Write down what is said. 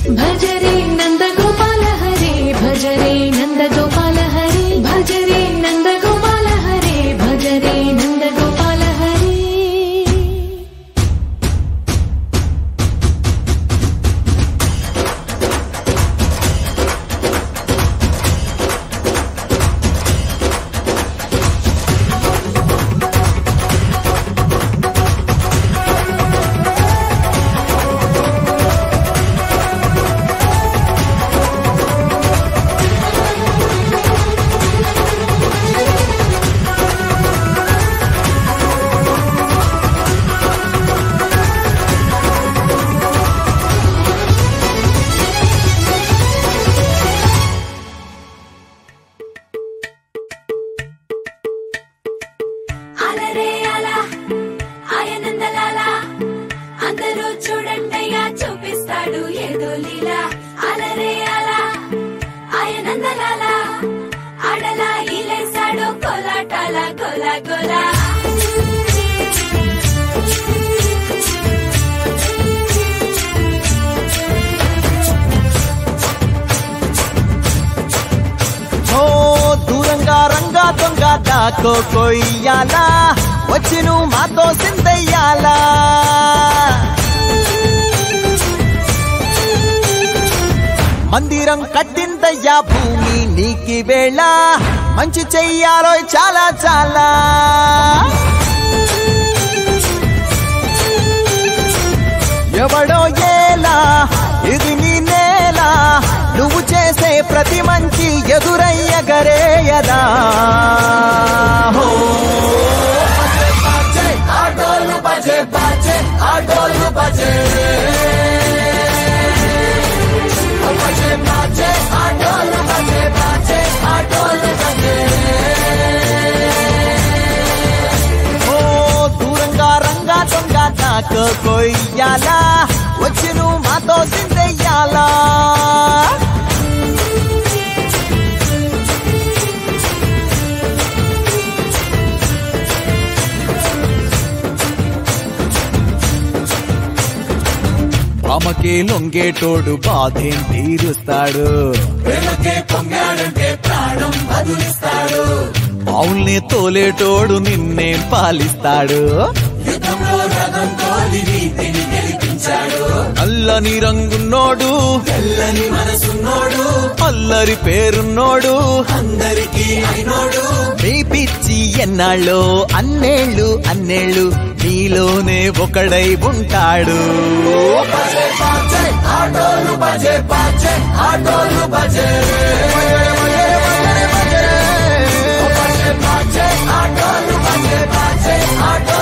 భజరే నందగోపాల హరే భజరే నందగోపాల హరే భజరే నందగోపాల హరే భజరే నందగోపాల హరే అలరే అలా ఆయనందలాల అందరూ చూడండయ్యా చూపిస్తాడు ఏదో లీలా అలరే అలా ఆయనందలాల ఆడలా ఇలేసాడు కోలాటాల గోలా గోలా ఓ దూరంగా రంగా దొంగ దాకో కొయ్యాలా వచ్చి నువ్వు మాతో సిందయ్యాలా మందిరం కట్టిందయ్యా భూమి నీకి వేళ మంచి చెయ్యాలో చాలా చాలా ఎవడో ఏలా ఇది నీ నేల నువ్వు చేసే ప్రతి మంచి ఎదురయ్యగరేయదా హో. ఆటోలు బజే బజే ఆటోలు బజే బజే బజే ఆటోలు బజే బజే ఆటోలు బజే ఓ దూరంగా రంగా దొంగ నాకు కొయ్యాలా వచ్చి నువ్వు మాతో సిందెయ్యాలా రామకే లొంగేటోడు బాధేం తీరుస్తాడు బావుల్ని తోలేటోడు నిన్నే పాలిస్తాడు అల్లని రంగున్నోడు తెల్లని మనసున్నోడు అల్లరి పేరున్నోడు అందరికీ అయినోడు నీ పిచ్చి ఎన్నాళ్ళో అన్నేళ్ళు అన్నేళ్ళు నీలోనే ఒకడై ఉంటాడు ఆటోలు బజే బజే ఆటోలు బజే ఆటోలు బజే బజే ఆటోలు